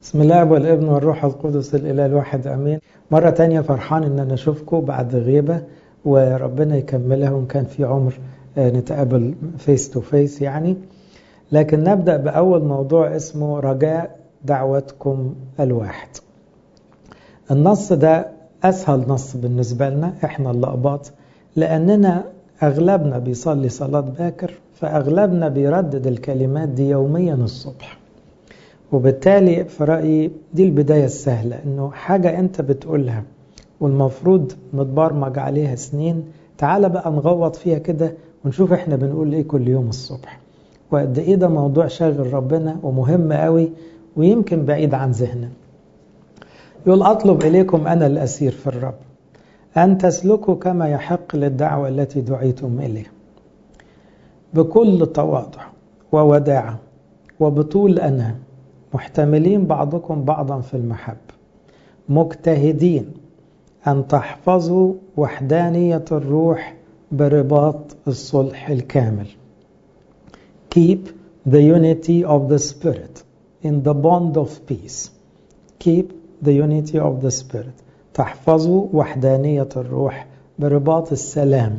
بسم الله والابن والروح القدس الإله الواحد أمين مرة تانية فرحان إن أنا أشوفكم بعد غيبة وربنا يكملها وإن كان في عمر نتقابل فيس تو فيس يعني لكن نبدأ بأول موضوع اسمه رجاء دعوتكم الواحد النص ده أسهل نص بالنسبة لنا إحنا الأقباط لأننا أغلبنا بيصلي صلاة باكر فأغلبنا بيردد الكلمات دي يوميا الصبح وبالتالي في رأيي دي البداية السهلة إنه حاجة أنت بتقولها والمفروض متبرمج عليها سنين تعال بقى نغوط فيها كده ونشوف احنا بنقول ايه كل يوم الصبح وقد ايه ده موضوع شاغل ربنا ومهم قوي ويمكن بعيد عن ذهننا يقول أطلب إليكم أنا الأسير في الرب أن تسلكوا كما يحق للدعوة التي دعيتم إليه بكل تواضع ووداعة وبطول أنا محتملين بعضكم بعضا في المحب مجتهدين أن تحفظوا وحدانية الروح برباط الصلح الكامل Keep the unity of the Spirit in the bond of peace Keep the unity of the Spirit تحفظوا وحدانية الروح برباط السلام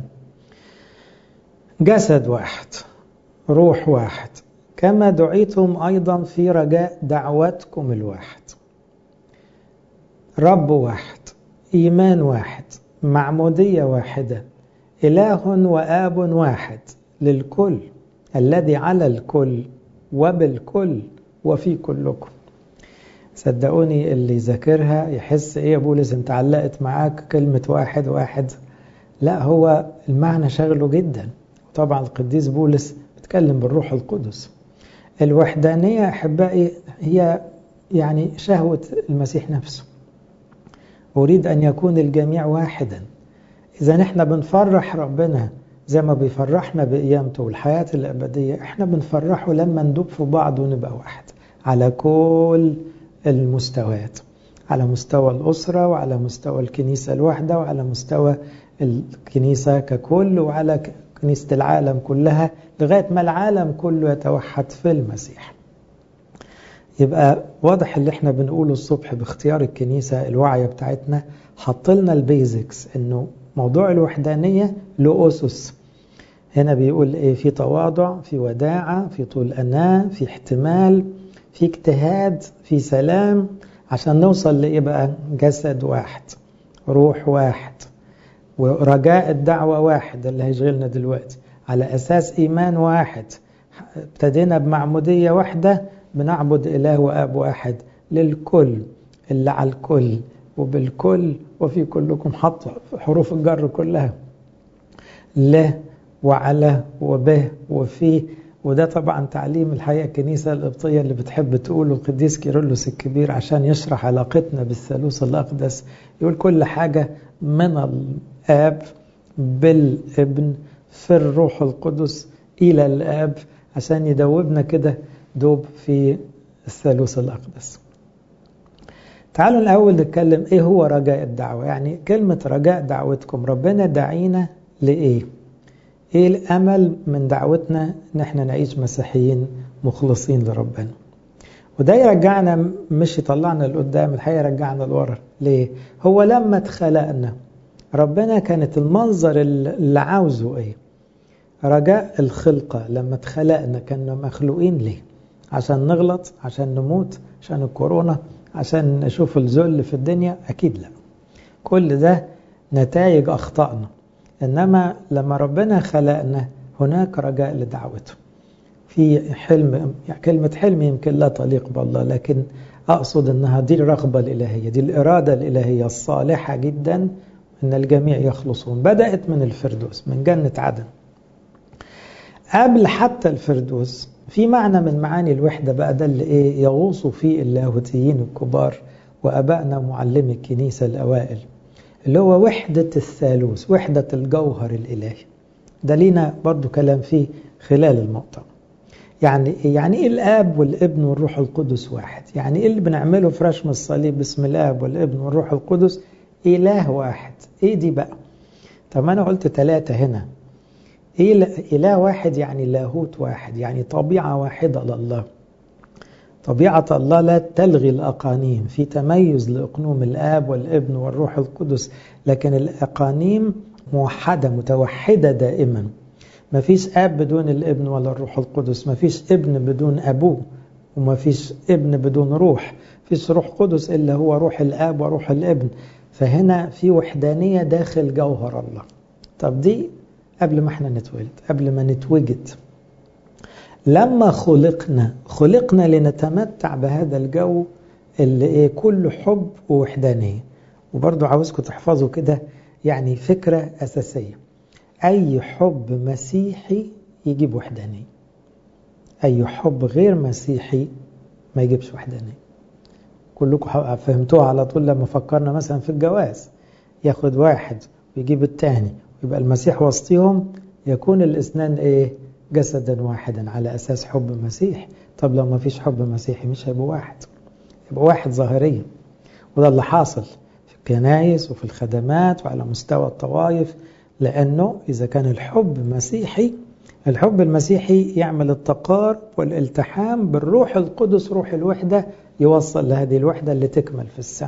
جسد واحد روح واحد كما دعيتم أيضا في رجاء دعوتكم الواحد رب واحد إيمان واحد معمودية واحدة إله وآب واحد للكل الذي على الكل وبالكل وفي كلكم صدقوني اللي ذاكرها يحس ايه يا بولس انت علقت معاك كلمة واحد واحد لا هو المعنى شغله جدا طبعا القديس بولس بيتكلم بالروح القدس الوحدانية أحبائي هي يعني شهوة المسيح نفسه أريد أن يكون الجميع واحدا إذا نحن بنفرح ربنا زي ما بيفرحنا بقيامته والحياة الأبدية احنا بنفرحه لما ندوب في بعض ونبقى واحد على كل المستويات على مستوى الأسرة وعلى مستوى الكنيسة الواحدة وعلى مستوى الكنيسة ككل وعلى كنيسة العالم كلها لغاية ما العالم كله يتوحد في المسيح يبقى واضح اللي احنا بنقوله الصبح باختيار الكنيسة الوعية بتاعتنا حط لنا البيزكس انه موضوع الوحدانية له أسس هنا بيقول ايه في تواضع في وداعة في طول أناة في احتمال في اجتهاد في سلام عشان نوصل لإيه بقى جسد واحد روح واحد ورجاء الدعوة واحد اللي هيشغلنا دلوقتي على أساس إيمان واحد ابتدينا بمعمودية واحدة بنعبد إله وآب واحد للكل اللي على الكل وبالكل وفي كلكم حط حروف الجر كلها ل وعلى وبه وفي وده طبعا تعليم الحقيقة الكنيسة القبطية اللي بتحب تقوله القديس كيرلس الكبير عشان يشرح علاقتنا بالثالوث الأقدس يقول كل حاجة من الآب بالابن في الروح القدس إلى الآب عشان يدوبنا كده دوب في الثالوث الأقدس تعالوا الأول نتكلم إيه هو رجاء الدعوة يعني كلمة رجاء دعوتكم ربنا دعينا لإيه ايه الامل من دعوتنا ان احنا نعيش مسيحيين مخلصين لربنا وده يرجعنا مش يطلعنا لقدام الحقيقه يرجعنا لورا ليه هو لما اتخلقنا ربنا كانت المنظر اللي عاوزه ايه رجاء الخلقة لما اتخلقنا كنا مخلوقين ليه عشان نغلط عشان نموت عشان الكورونا عشان نشوف الذل في الدنيا اكيد لا كل ده نتائج اخطائنا إنما لما ربنا خلقنا هناك رجاء لدعوته في حلم يعني كلمة حلم يمكن لا تليق بالله لكن أقصد أنها دي الرغبة الإلهية دي الإرادة الإلهية الصالحة جدا أن الجميع يخلصون بدأت من الفردوس من جنة عدن قبل حتى الفردوس في معنى من معاني الوحدة بقى ده اللي إيه يغوص فيه اللاهوتيين الكبار وأبائنا معلمي الكنيسة الأوائل اللي هو وحدة الثالوث وحدة الجوهر الإلهي ده لينا برضو كلام فيه خلال الموضوع يعني يعني ايه الاب والابن والروح القدس واحد يعني ايه اللي بنعمله في رشم الصليب باسم الاب والابن والروح القدس اله واحد ايه دي بقى طب انا قلت ثلاثة هنا ايه اله واحد يعني لاهوت واحد يعني طبيعة واحدة لله طبيعة الله لا تلغي الأقانيم في تميز لأقنوم الآب والابن والروح القدس لكن الأقانيم موحدة متوحدة دائما ما فيش آب بدون الابن ولا الروح القدس ما فيش ابن بدون أبوه وما فيش ابن بدون روح فيش روح قدس إلا هو روح الآب وروح الابن فهنا في وحدانية داخل جوهر الله طب دي قبل ما احنا نتولد قبل ما نتوجد لما خلقنا خلقنا لنتمتع بهذا الجو اللي ايه كله حب ووحدانية وبرضو عاوزكم تحفظوا كده يعني فكرة أساسية أي حب مسيحي يجيب وحدانية أي حب غير مسيحي ما يجيبش وحدانية كلكم فهمتوها على طول لما فكرنا مثلا في الجواز ياخد واحد ويجيب التاني ويبقى المسيح وسطيهم يكون الاثنان ايه جسدا واحدا على اساس حب مسيح طب لو ما فيش حب مسيحي مش هيبقوا واحد يبقى واحد ظاهريا وده اللي حاصل في الكنايس وفي الخدمات وعلى مستوى الطوائف لانه اذا كان الحب مسيحي الحب المسيحي يعمل التقارب والالتحام بالروح القدس روح الوحده يوصل لهذه الوحده اللي تكمل في السماء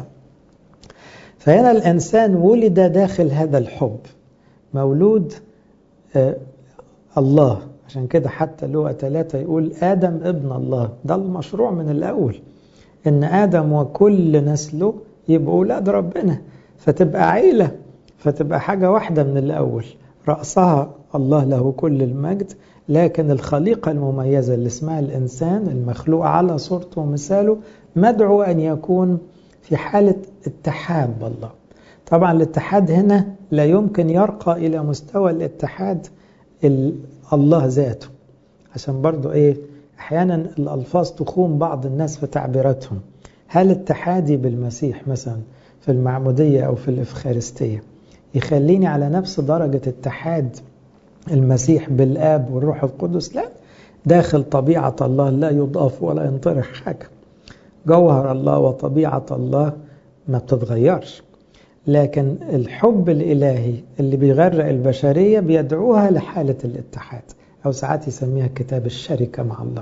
فهنا الانسان ولد داخل هذا الحب مولود آه الله عشان كده حتى لوقا ثلاثة يقول آدم ابن الله ده المشروع من الأول إن آدم وكل نسله يبقوا أولاد ربنا فتبقى عيلة فتبقى حاجة واحدة من الأول رأسها الله له كل المجد لكن الخليقة المميزة اللي اسمها الإنسان المخلوق على صورته ومثاله مدعو أن يكون في حالة اتحاد بالله طبعا الاتحاد هنا لا يمكن يرقى إلى مستوى الاتحاد الله ذاته عشان برضو ايه احيانا الالفاظ تخون بعض الناس في تعبيراتهم هل اتحادي بالمسيح مثلا في المعمودية او في الافخارستية يخليني على نفس درجة اتحاد المسيح بالاب والروح القدس لا داخل طبيعة الله لا يضاف ولا ينطرح حاجة جوهر الله وطبيعة الله ما بتتغيرش لكن الحب الإلهي اللي بيغرق البشرية بيدعوها لحالة الاتحاد أو ساعات يسميها كتاب الشركة مع الله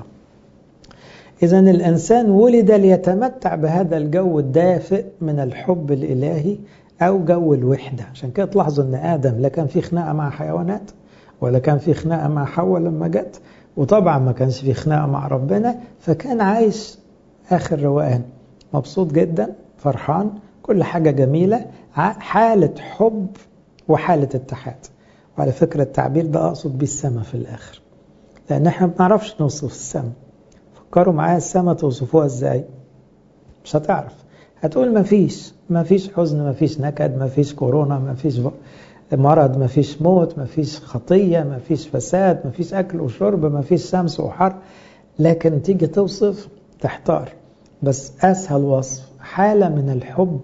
إذا الإنسان ولد ليتمتع بهذا الجو الدافئ من الحب الإلهي أو جو الوحدة عشان كده تلاحظوا أن آدم لا كان في خناقة مع حيوانات ولا كان في خناقة مع حواء لما جت وطبعا ما كانش في خناقة مع ربنا فكان عايش آخر روقان مبسوط جدا فرحان كل حاجة جميلة حالة حب وحالة اتحاد وعلى فكرة التعبير ده أقصد بيه السماء في الآخر لأن احنا ما بنعرفش نوصف السماء فكروا معايا السماء توصفوها ازاي مش هتعرف هتقول ما فيش ما فيش حزن ما فيش نكد ما فيش كورونا ما فيش مرض ما فيش موت ما فيش خطية ما فيش فساد ما فيش أكل وشرب ما فيش شمس وحر لكن تيجي توصف تحتار بس أسهل وصف حالة من الحب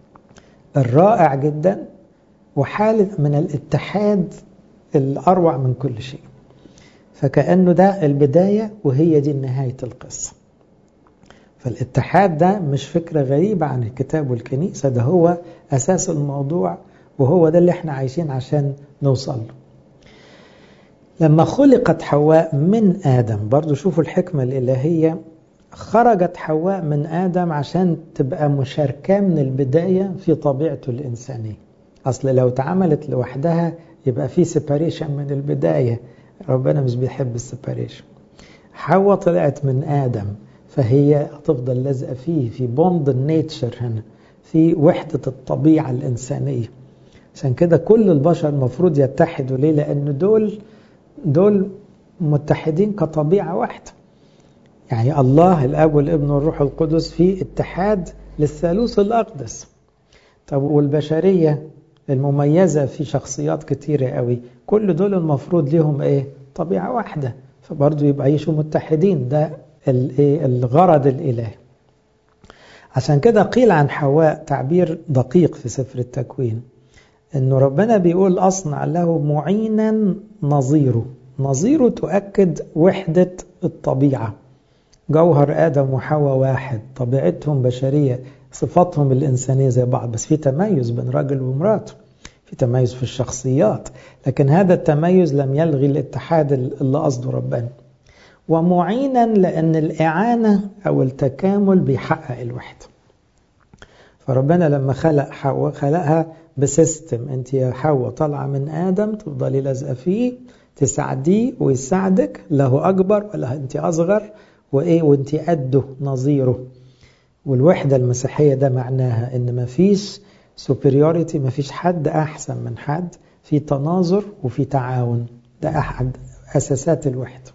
الرائع جدا وحالة من الاتحاد الأروع من كل شيء فكأنه ده البداية وهي دي نهاية القصة فالاتحاد ده مش فكرة غريبة عن الكتاب والكنيسة ده هو أساس الموضوع وهو ده اللي احنا عايشين عشان نوصل له لما خلقت حواء من آدم برضو شوفوا الحكمة الإلهية خرجت حواء من آدم عشان تبقى مشاركة من البداية في طبيعته الإنسانية أصل لو اتعملت لوحدها يبقى في سيباريشن من البداية ربنا مش بيحب السيباريشن حواء طلعت من آدم فهي هتفضل لازقة فيه في بوند النيتشر هنا في وحدة الطبيعة الإنسانية عشان كده كل البشر المفروض يتحدوا ليه لأن دول دول متحدين كطبيعة واحدة يعني الله الاب والابن والروح القدس في اتحاد للثالوث الاقدس طب والبشريه المميزه في شخصيات كتيره قوي كل دول المفروض ليهم ايه طبيعه واحده فبرضه يبقى يعيشوا متحدين ده الايه الغرض الالهي عشان كده قيل عن حواء تعبير دقيق في سفر التكوين انه ربنا بيقول اصنع له معينا نظيره نظيره تؤكد وحده الطبيعه جوهر آدم وحواء واحد طبيعتهم بشرية صفاتهم الإنسانية زي بعض بس في تميز بين راجل ومراته في تميز في الشخصيات لكن هذا التميز لم يلغي الاتحاد اللي قصده ربنا ومعينا لأن الإعانة أو التكامل بيحقق الوحدة فربنا لما خلق حواء خلقها بسيستم انت يا حواء طالعه من ادم تفضلي لازقه فيه تساعديه ويساعدك له اكبر ولا انت اصغر وايه وانت قده نظيره والوحده المسيحيه ده معناها ان مفيش سوبريوريتي مفيش حد احسن من حد في تناظر وفي تعاون ده احد اساسات الوحده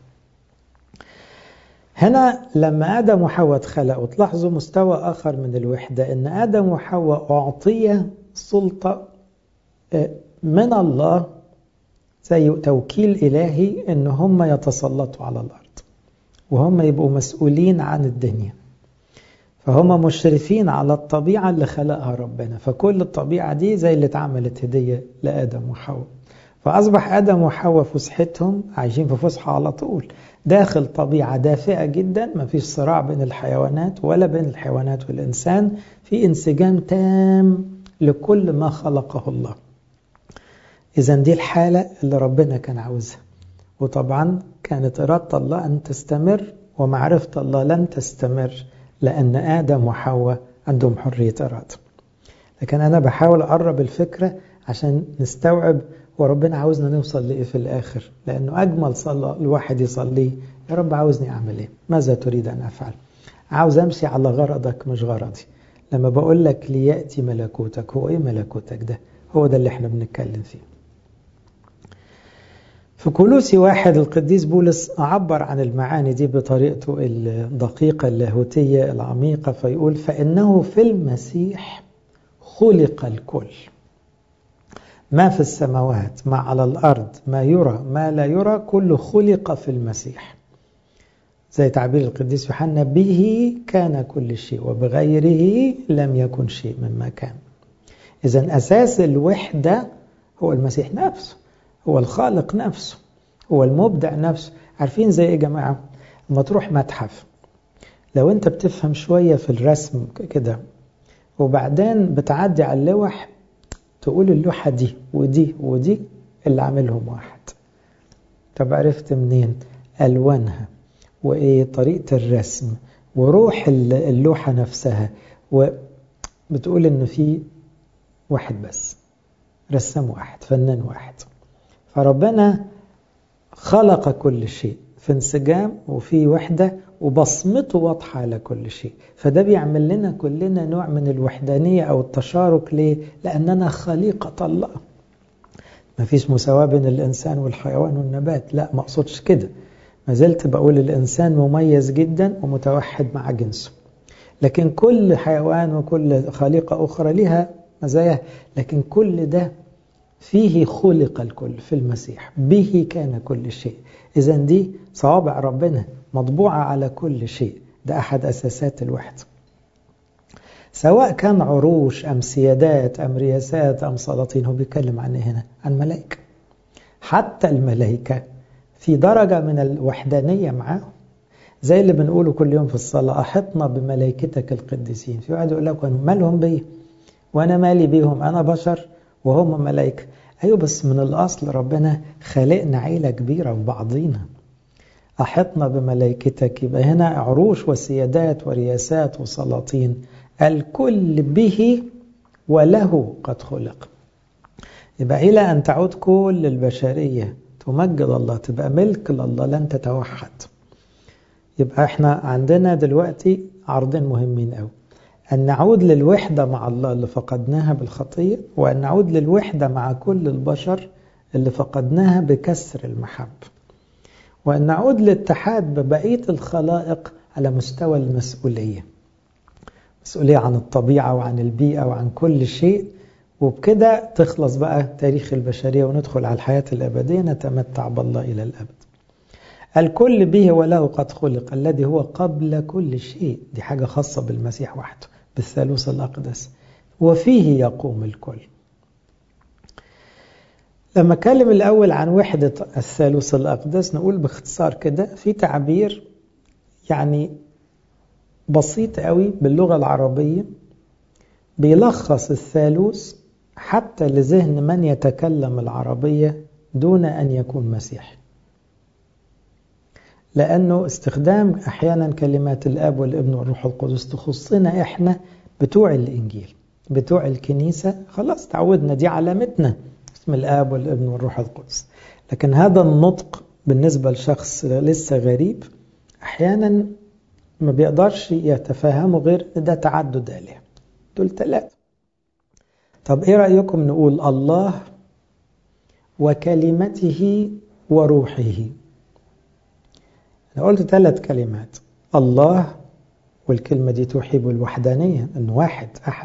هنا لما آدم وحواء اتخلقوا تلاحظوا مستوى آخر من الوحدة إن آدم وحواء أعطي سلطة من الله زي توكيل إلهي إن هم يتسلطوا على الأرض وهم يبقوا مسؤولين عن الدنيا فهم مشرفين على الطبيعة اللي خلقها ربنا فكل الطبيعة دي زي اللي اتعملت هدية لآدم وحواء فأصبح آدم وحواء فسحتهم عايشين في فسحة على طول داخل طبيعة دافئة جدا ما فيش صراع بين الحيوانات ولا بين الحيوانات والإنسان في انسجام تام لكل ما خلقه الله إذا دي الحالة اللي ربنا كان عاوزها وطبعا كانت إرادة الله أن تستمر ومعرفة الله لن تستمر لأن آدم وحواء عندهم حرية إرادة لكن أنا بحاول أقرب الفكرة عشان نستوعب وربنا عاوزنا نوصل لإيه في الآخر لأنه أجمل صلاة الواحد يصليه يا رب عاوزني أعمل إيه ماذا تريد أن أفعل عاوز أمشي على غرضك مش غرضي لما بقول لك ليأتي ملكوتك هو إيه ملكوتك ده هو ده اللي احنا بنتكلم فيه في كولوسي واحد القديس بولس عبر عن المعاني دي بطريقته الدقيقة اللاهوتية العميقة فيقول فإنه في المسيح خلق الكل ما في السماوات ما على الأرض ما يرى ما لا يرى كله خلق في المسيح زي تعبير القديس يوحنا به كان كل شيء وبغيره لم يكن شيء مما كان إذا أساس الوحدة هو المسيح نفسه هو الخالق نفسه هو المبدع نفسه عارفين زي ايه يا جماعة لما تروح متحف لو انت بتفهم شوية في الرسم كده وبعدين بتعدي على اللوح تقول اللوحة دي ودي ودي اللي عاملهم واحد طب عرفت منين ألوانها وإيه طريقة الرسم وروح اللوحة نفسها وبتقول إن في واحد بس رسام واحد فنان واحد فربنا خلق كل شيء في انسجام وفي وحدة وبصمته واضحة على كل شيء فده بيعمل لنا كلنا نوع من الوحدانية أو التشارك ليه؟ لأننا خليقة الله ما فيش مساواة بين الإنسان والحيوان والنبات لا ما أقصدش كده ما زلت بقول الإنسان مميز جدا ومتوحد مع جنسه لكن كل حيوان وكل خليقة أخرى لها مزايا لكن كل ده فيه خلق الكل في المسيح به كان كل شيء إذا دي صوابع ربنا مطبوعة على كل شيء ده أحد أساسات الوحدة سواء كان عروش أم سيادات أم رياسات أم سلاطين هو بيتكلم عن هنا عن ملائكة حتى الملائكة في درجة من الوحدانية معاهم زي اللي بنقوله كل يوم في الصلاة أحطنا بملائكتك القديسين في واحد يقول لك مالهم بي وأنا مالي بيهم أنا بشر وهم ملائكة أيوة بس من الأصل ربنا خلقنا عيلة كبيرة وبعضينا أحطنا بملائكتك يبقى هنا عروش وسيادات ورياسات وسلاطين الكل به وله قد خلق يبقى إلى أن تعود كل البشرية تمجد الله تبقى ملك لله لن تتوحد يبقى احنا عندنا دلوقتي عرضين مهمين قوي أن نعود للوحدة مع الله اللي فقدناها بالخطية وأن نعود للوحدة مع كل البشر اللي فقدناها بكسر المحبة وأن نعود للاتحاد ببقية الخلائق على مستوى المسؤولية مسؤولية عن الطبيعة وعن البيئة وعن كل شيء وبكده تخلص بقى تاريخ البشرية وندخل على الحياة الأبدية نتمتع بالله إلى الأبد الكل به وله قد خلق الذي هو قبل كل شيء دي حاجة خاصة بالمسيح وحده بالثالوث الأقدس وفيه يقوم الكل لما اتكلم الأول عن وحدة الثالوث الأقدس نقول باختصار كده في تعبير يعني بسيط قوي باللغة العربية بيلخص الثالوث حتى لذهن من يتكلم العربية دون أن يكون مسيحي لأنه استخدام أحيانا كلمات الآب والابن والروح القدس تخصنا إحنا بتوع الإنجيل بتوع الكنيسة خلاص تعودنا دي علامتنا اسم الآب والابن والروح القدس لكن هذا النطق بالنسبة لشخص لسه غريب أحيانا ما بيقدرش يتفهمه غير ده تعدد آلهة دول ثلاثة طب إيه رأيكم نقول الله وكلمته وروحه أنا قلت ثلاث كلمات الله والكلمة دي توحي بالوحدانية أنه واحد أحد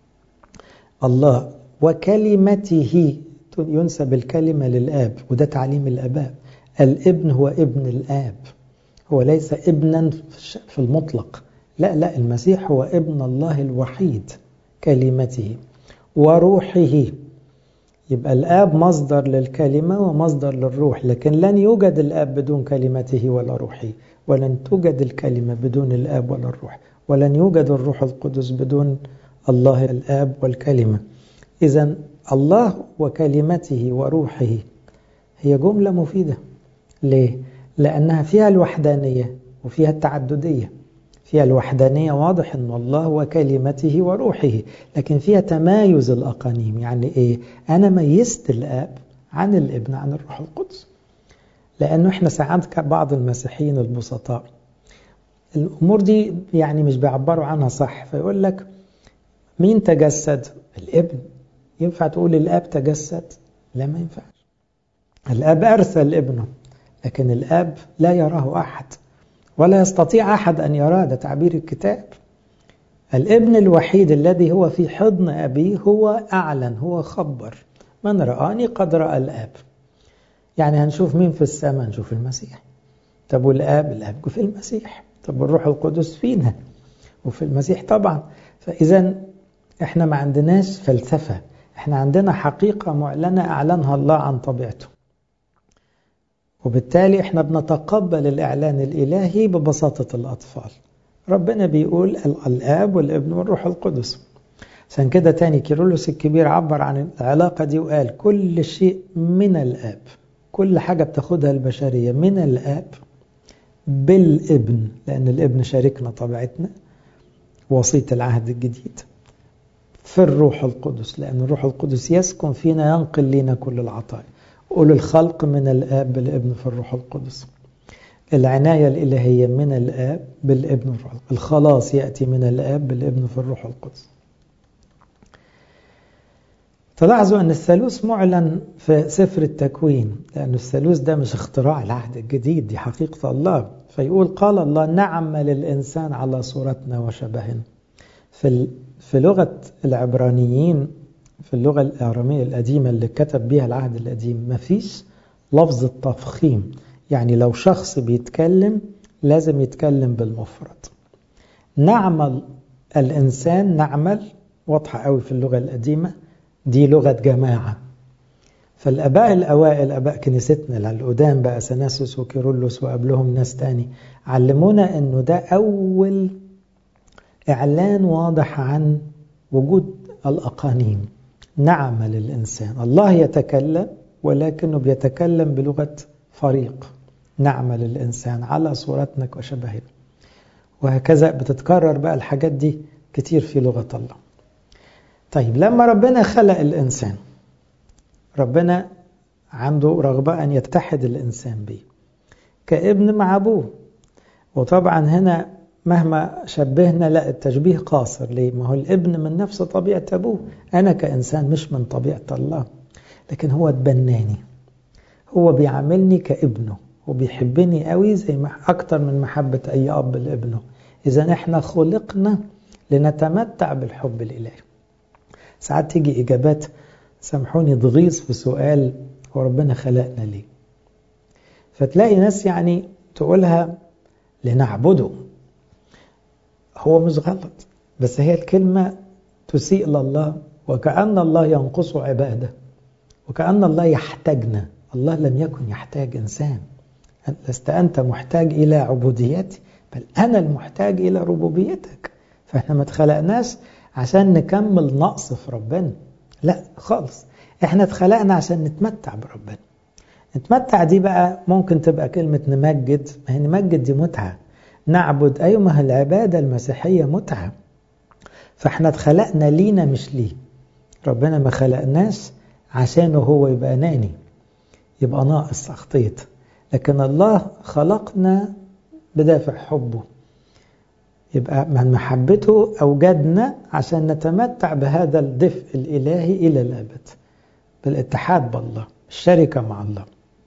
الله وكلمته ينسب الكلمة للآب وده تعليم الآباء الابن هو ابن الآب هو ليس ابنا في المطلق لا لا المسيح هو ابن الله الوحيد كلمته وروحه يبقى الآب مصدر للكلمة ومصدر للروح لكن لن يوجد الآب بدون كلمته ولا روحه ولن توجد الكلمة بدون الآب ولا الروح ولن يوجد الروح القدس بدون الله الآب والكلمة إذا الله وكلمته وروحه هي جملة مفيدة ليه؟ لأنها فيها الوحدانية وفيها التعددية فيها الوحدانية واضح أن الله وكلمته وروحه لكن فيها تمايز الأقانيم يعني إيه؟ أنا ميزت الآب عن الابن عن الروح القدس لأنه إحنا ساعات بعض المسيحيين البسطاء الأمور دي يعني مش بيعبروا عنها صح فيقول لك مين تجسد؟ الابن ينفع تقول الآب تجسد؟ لا ما ينفعش الآب أرسل ابنه لكن الآب لا يراه أحد ولا يستطيع أحد أن يراه ده تعبير الكتاب الابن الوحيد الذي هو في حضن أبيه هو أعلن هو خبر من رآني قد رأى الآب يعني هنشوف مين في السماء نشوف المسيح طب والآب الآب في المسيح طب والروح القدس فينا وفي المسيح طبعا فإذا احنا ما عندناش فلسفة احنا عندنا حقيقة معلنة أعلنها الله عن طبيعته وبالتالي احنا بنتقبل الإعلان الإلهي ببساطة الأطفال ربنا بيقول الآب والابن والروح القدس عشان كده تاني كيرلس الكبير عبر عن العلاقة دي وقال كل شيء من الآب كل حاجة بتاخدها البشرية من الآب بالابن لأن الابن شاركنا طبيعتنا وسيط العهد الجديد في الروح القدس لأن الروح القدس يسكن فينا ينقل لنا كل العطايا أولو الخلق من الآب بالابن في الروح القدس العناية الإلهية من الآب بالابن والروح القدس الخلاص يأتي من الآب بالابن في الروح القدس تلاحظوا أن الثالوث معلن في سفر التكوين لأن الثالوث ده مش اختراع العهد الجديد دي حقيقة الله فيقول قال الله نعمل الإنسان على صورتنا وشبهنا في في لغة العبرانيين في اللغة الآرامية القديمة اللي كتب بها العهد القديم مفيش لفظ التفخيم يعني لو شخص بيتكلم لازم يتكلم بالمفرد نعمل الإنسان نعمل واضحة قوي في اللغة القديمة دي لغة جماعة فالآباء الأوائل آباء كنيستنا القدام بقى سناسوس وكيرلس وقبلهم ناس تاني علمونا أنه ده أول إعلان واضح عن وجود الأقانيم نعمل الإنسان الله يتكلم ولكنه بيتكلم بلغة فريق نعمل الإنسان على صورتنا وشبهنا وهكذا بتتكرر بقى الحاجات دي كتير في لغة الله طيب لما ربنا خلق الإنسان ربنا عنده رغبة أن يتحد الإنسان به كابن مع أبوه وطبعا هنا مهما شبهنا لا التشبيه قاصر ليه؟ ما هو الابن من نفس طبيعة أبوه أنا كإنسان مش من طبيعة الله لكن هو تبناني هو بيعاملني كابنه وبيحبني قوي زي ما أكتر من محبة أي أب لابنه إذا إحنا خلقنا لنتمتع بالحب الإلهي ساعات تيجي إجابات سامحوني تغيظ في سؤال هو ربنا خلقنا ليه فتلاقي ناس يعني تقولها لنعبده هو مش غلط بس هي الكلمة تسيء لله وكأن الله ينقص عباده وكأن الله يحتاجنا الله لم يكن يحتاج إنسان لست أنت محتاج إلى عبوديتي بل أنا المحتاج إلى ربوبيتك فإحنا ما اتخلقناش عشان نكمل نقص في ربنا لا خالص احنا اتخلقنا عشان نتمتع بربنا نتمتع دي بقى ممكن تبقى كلمة نمجد ما هي نمجد دي متعة نعبد أيوة ما هي العبادة المسيحية متعة فاحنا اتخلقنا لينا مش ليه ربنا ما خلقناش عشانه هو يبقى أناني يبقى ناقص أخطيت لكن الله خلقنا بدافع حبه يبقى من محبته أوجدنا عشان نتمتع بهذا الدفء الإلهي إلى الأبد بالاتحاد بالله الشركة مع الله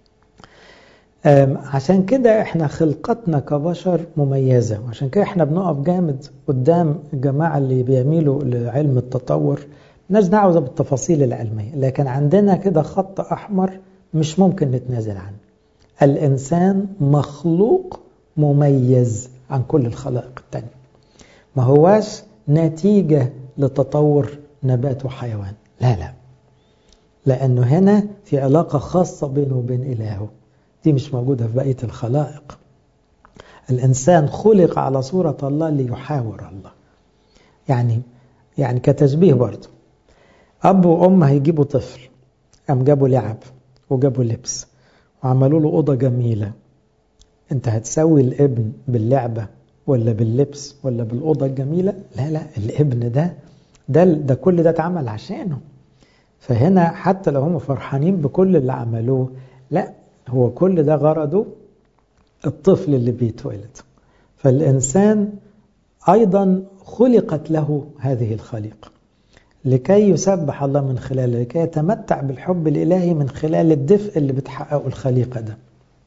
عشان كده احنا خلقتنا كبشر مميزة وعشان كده احنا بنقف جامد قدام الجماعة اللي بيميلوا لعلم التطور ناس دعوة بالتفاصيل العلمية لكن عندنا كده خط أحمر مش ممكن نتنازل عنه الإنسان مخلوق مميز عن كل الخلائق التانية ما هواش نتيجة لتطور نبات وحيوان لا لا لأنه هنا في علاقة خاصة بينه وبين إلهه دي مش موجودة في بقية الخلائق الإنسان خلق على صورة الله ليحاور الله يعني يعني كتشبيه برضه أب وأم هيجيبوا طفل قام جابوا لعب وجابوا لبس وعملوا له أوضة جميلة أنت هتسوي الابن باللعبة ولا باللبس ولا بالأوضة الجميلة لا لا الابن ده ده, ده كل ده اتعمل عشانه فهنا حتى لو هم فرحانين بكل اللي عملوه لا هو كل ده غرضه الطفل اللي بيتولد فالإنسان أيضا خلقت له هذه الخليقة لكي يسبح الله من خلاله لكي يتمتع بالحب الإلهي من خلال الدفء اللي بتحققه الخليقة ده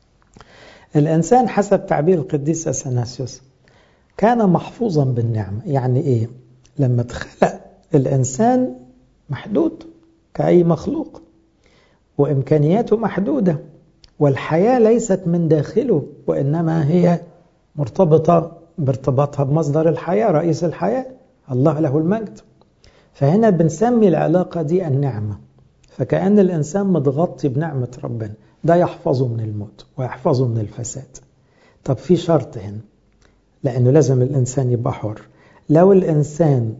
الإنسان حسب تعبير القديس أثناسيوس كان محفوظا بالنعمة يعني إيه لما اتخلق الإنسان محدود كأي مخلوق وإمكانياته محدودة والحياة ليست من داخله وإنما هي مرتبطة بارتباطها بمصدر الحياة رئيس الحياة الله له المجد فهنا بنسمي العلاقة دي النعمة فكأن الإنسان متغطي بنعمة ربنا ده يحفظه من الموت ويحفظه من الفساد طب في شرط هنا لأنه لازم الإنسان يبقى حر لو الإنسان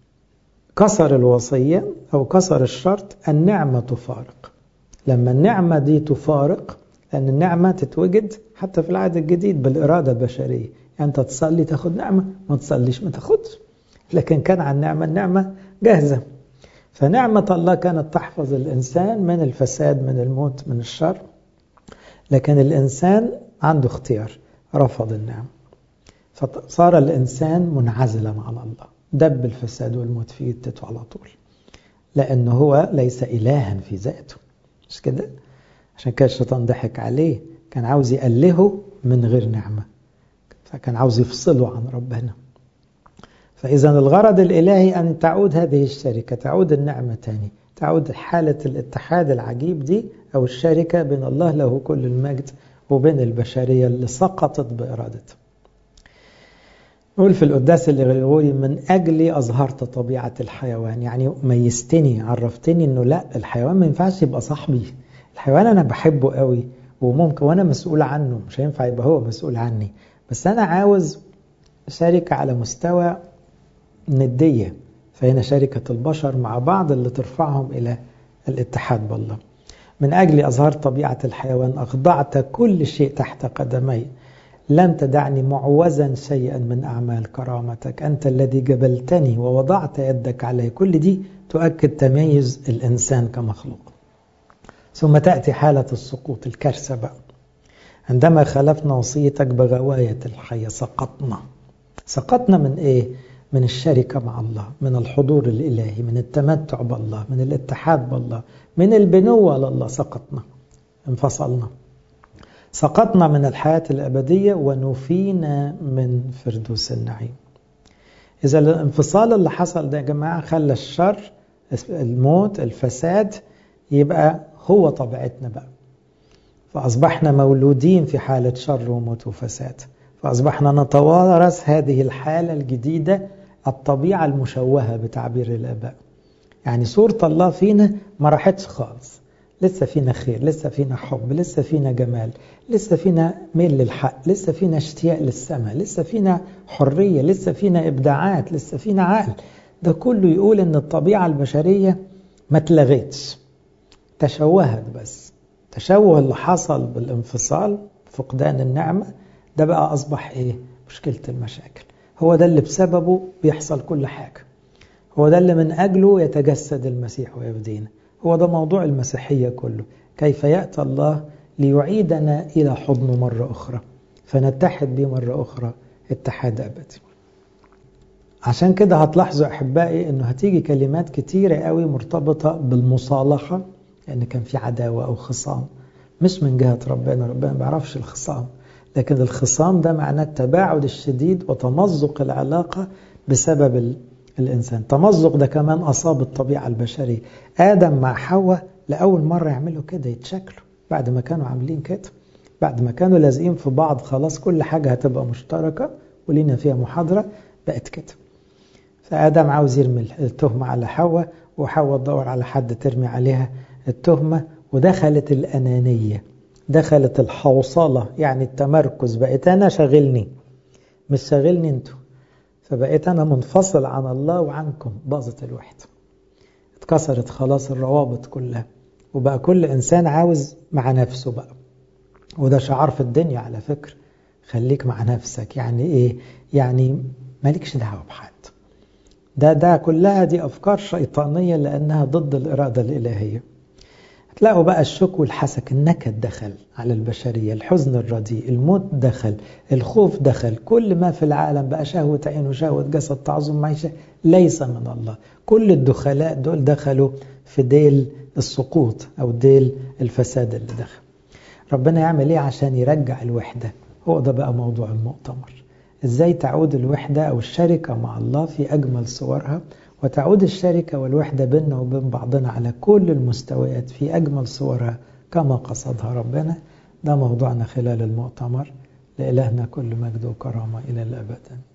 كسر الوصية أو كسر الشرط النعمة تفارق لما النعمة دي تفارق لأن النعمة تتوجد حتى في العهد الجديد بالإرادة البشرية يعني أنت تصلي تاخد نعمة ما تصليش ما تاخدش لكن كان عن النعمة النعمة جاهزة فنعمة الله كانت تحفظ الإنسان من الفساد من الموت من الشر لكن الإنسان عنده اختيار رفض النعمة فصار الإنسان منعزلا على الله دب الفساد والموت في جدته على طول لأنه هو ليس إلها في ذاته مش كده عشان كده الشيطان ضحك عليه كان عاوز يألهه من غير نعمة فكان عاوز يفصله عن ربنا فإذا الغرض الإلهي أن تعود هذه الشركة تعود النعمة تاني تعود حالة الاتحاد العجيب دي أو الشركة بين الله له كل المجد وبين البشرية اللي سقطت بإرادته نقول في القداس الغريغوري من أجلي أظهرت طبيعة الحيوان يعني ميزتني عرفتني أنه لا الحيوان ما ينفعش يبقى صاحبي الحيوان أنا بحبه قوي وممكن وأنا مسؤول عنه مش هينفع يبقى هو مسؤول عني بس أنا عاوز شركة على مستوى ندية فهنا شركة البشر مع بعض اللي ترفعهم إلى الاتحاد بالله من أجل أظهر طبيعة الحيوان أخضعت كل شيء تحت قدمي لن تدعني معوزا شيئا من أعمال كرامتك أنت الذي جبلتني ووضعت يدك علي كل دي تؤكد تميز الإنسان كمخلوق ثم تأتي حالة السقوط الكارثة بقى عندما خالفنا وصيتك بغواية الحياة سقطنا سقطنا من إيه؟ من الشركة مع الله من الحضور الإلهي من التمتع بالله من الاتحاد بالله من البنوة لله سقطنا انفصلنا سقطنا من الحياة الأبدية ونفينا من فردوس النعيم إذا الانفصال اللي حصل ده يا جماعة خلى الشر الموت الفساد يبقى هو طبيعتنا بقى فأصبحنا مولودين في حالة شر وموت وفساد فأصبحنا نتوارث هذه الحالة الجديدة الطبيعة المشوهة بتعبير الآباء يعني صورة الله فينا ما راحتش خالص لسه فينا خير لسه فينا حب لسه فينا جمال لسه فينا ميل للحق لسه فينا اشتياق للسماء لسه فينا حرية لسه فينا إبداعات لسه فينا عقل ده كله يقول إن الطبيعة البشرية ما اتلغتش تشوهت بس التشوه اللي حصل بالانفصال فقدان النعمة ده بقى أصبح إيه مشكلة المشاكل هو ده اللي بسببه بيحصل كل حاجة هو ده اللي من أجله يتجسد المسيح ويبدينا هو ده موضوع المسيحية كله كيف يأتى الله ليعيدنا إلى حضنه مرة أخرى فنتحد به مرة أخرى اتحاد أبدي عشان كده هتلاحظوا أحبائي أنه هتيجي كلمات كتيرة قوي مرتبطة بالمصالحة لأن كان في عداوة أو خصام مش من جهة ربنا ربنا ما بيعرفش الخصام لكن الخصام ده معناه التباعد الشديد وتمزق العلاقة بسبب الإنسان تمزق ده كمان أصاب الطبيعة البشرية آدم مع حواء لأول مرة يعملوا كده يتشكلوا بعد ما كانوا عاملين كده بعد ما كانوا لازقين في بعض خلاص كل حاجة هتبقى مشتركة ولينا فيها محاضرة بقت كده فآدم عاوز يرمي التهمة على حواء وحواء تدور على حد ترمي عليها التهمة ودخلت الأنانية دخلت الحوصلة يعني التمركز بقيت أنا شغلني مش شغلني انتوا فبقيت أنا منفصل عن الله وعنكم باظت الوحدة اتكسرت خلاص الروابط كلها وبقى كل إنسان عاوز مع نفسه بقى وده شعار في الدنيا على فكرة خليك مع نفسك يعني إيه يعني مالكش دعوة بحد ده ده كلها دي أفكار شيطانية لأنها ضد الإرادة الإلهية هتلاقوا بقى الشك والحسك النكد دخل على البشرية الحزن الرديء الموت دخل الخوف دخل كل ما في العالم بقى شهوة عين وشهوة جسد تعظم معيشة ليس من الله كل الدخلاء دول دخلوا في ديل السقوط أو ديل الفساد اللي دخل ربنا يعمل ايه عشان يرجع الوحدة هو ده بقى موضوع المؤتمر ازاي تعود الوحدة او الشركة مع الله في اجمل صورها وتعود الشركة والوحدة بيننا وبين بعضنا على كل المستويات في اجمل صورها كما قصدها ربنا ده موضوعنا خلال المؤتمر لإلهنا كل مجد وكرامة إلى الأبد